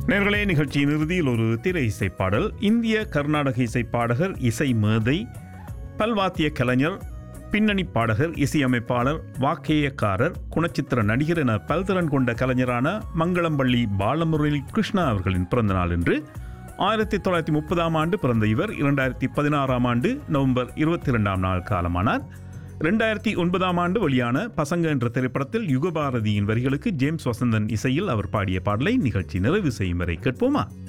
நேர்களே நிகழ்ச்சியின் இறுதியில் ஒரு திரை இசைப்பாடல் இந்திய கர்நாடக இசைப்பாடகர் இசை மேதை பல்வாத்திய கலைஞர் பின்னணி பாடகர் இசையமைப்பாளர் வாக்கேயக்காரர் குணச்சித்திர நடிகர் என பல்திறன் கொண்ட கலைஞரான மங்களம்பள்ளி பாலமுரளி கிருஷ்ணா அவர்களின் பிறந்த நாள் என்று ஆயிரத்தி தொள்ளாயிரத்தி முப்பதாம் ஆண்டு பிறந்த இவர் இரண்டாயிரத்தி பதினாறாம் ஆண்டு நவம்பர் இருபத்தி இரண்டாம் நாள் காலமானார் ரெண்டாயிரத்தி ஒன்பதாம் ஆண்டு வெளியான பசங்க என்ற திரைப்படத்தில் யுகபாரதியின் வரிகளுக்கு ஜேம்ஸ் வசந்தன் இசையில் அவர் பாடிய பாடலை நிகழ்ச்சி நிறைவு செய்யும் வரை கேட்போமா